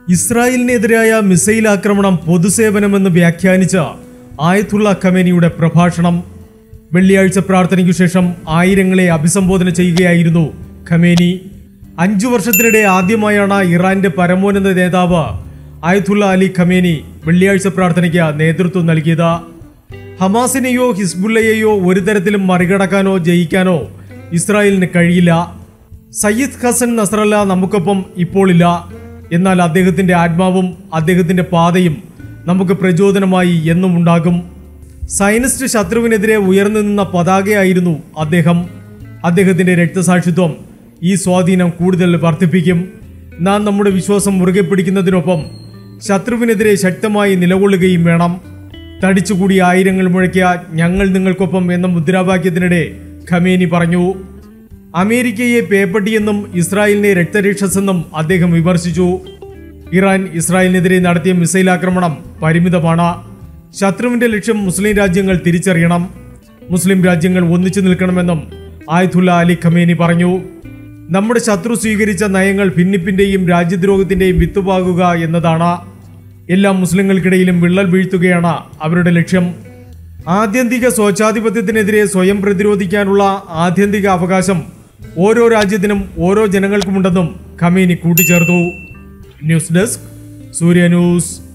ഇസ്രായേലിനെതിരായ missile ആക്രമണം പൊതുസേവനമെന്ന് വ്യാഖ്യാനിച്ച ആയത്തുള്ള ഖമേനിയുടെ പ്രഭാഷണം വെള്ളിയാഴ്ച പ്രാർത്ഥനയ്ക്കു ശേഷം ആയിരങ്ങളെ അഭിസംബോധന ചെയ്യുകയായിരുന്നു ഖമേനി അഞ്ചു വർഷത്തിനിടെ ആദ്യമായാണ് ഇറാന്റെ പരമോന്നത നേതാവ് ആയത്തുള്ള അലി ഖമേനി വെള്ളിയാഴ്ച പ്രാർത്ഥനയ്ക്ക് നേതൃത്വം നൽകിയത് ഹമാസിനെയോ ഹിസ്ബുള്ളയെയോ ഒരു തരത്തിലും മറികടക്കാനോ ജയിക്കാനോ ഇസ്രായേലിന് കഴിയില്ല സയ്യിദ് ഹസൻ നസ്രല്ല നമുക്കൊപ്പം ഇപ്പോൾ ഇല്ല എന്നാൽ അദ്ദേഹത്തിന്റെ ആത്മാവും അദ്ദേഹത്തിന്റെ പാതയും നമുക്ക് പ്രചോദനമായി എന്നും ഉണ്ടാകും സൈനിസ്റ്റ് ശത്രുവിനെതിരെ ഉയർന്നു നിന്ന പതാകയായിരുന്നു അദ്ദേഹം അദ്ദേഹത്തിന്റെ രക്തസാക്ഷിത്വം ഈ സ്വാധീനം കൂടുതൽ വർദ്ധിപ്പിക്കും നാം നമ്മുടെ വിശ്വാസം മുറുകെ പിടിക്കുന്നതിനൊപ്പം ശത്രുവിനെതിരെ ശക്തമായി നിലകൊള്ളുകയും വേണം തടിച്ചുകൂടി ആയിരങ്ങൾ മുഴക്കിയ ഞങ്ങൾ നിങ്ങൾക്കൊപ്പം എന്ന മുദ്രാവാക്യത്തിനിടെ ഖമേനി പറഞ്ഞു അമേരിക്കയെ പേപ്പട്ടിയെന്നും ഇസ്രായേലിനെ രക്തരക്ഷസെന്നും അദ്ദേഹം വിമർശിച്ചു ഇറാൻ ഇസ്രായേലിനെതിരെ നടത്തിയ മിസൈൽ ആക്രമണം പരിമിതമാണ് ശത്രുവിന്റെ ലക്ഷ്യം മുസ്ലിം രാജ്യങ്ങൾ തിരിച്ചറിയണം മുസ്ലിം രാജ്യങ്ങൾ ഒന്നിച്ചു നിൽക്കണമെന്നും ആയത്തുള്ള അലി ഖമേനി പറഞ്ഞു നമ്മുടെ ശത്രു സ്വീകരിച്ച നയങ്ങൾ ഭിന്നിപ്പിന്റെയും രാജ്യദ്രോഹത്തിന്റെയും വിത്തുപാകുക എന്നതാണ് എല്ലാ മുസ്ലിങ്ങൾക്കിടയിലും വിള്ളൽ വീഴ്ത്തുകയാണ് അവരുടെ ലക്ഷ്യം ആത്യന്തിക സ്വച്ഛാധിപത്യത്തിനെതിരെ സ്വയം പ്രതിരോധിക്കാനുള്ള ആത്യന്തിക അവകാശം ഓരോ രാജ്യത്തിനും ഓരോ ജനങ്ങൾക്കുമുണ്ടെന്നും ഖമേനി കൂട്ടിച്ചേർത്തു ന്യൂസ് ഡെസ്ക് സൂര്യ ന്യൂസ്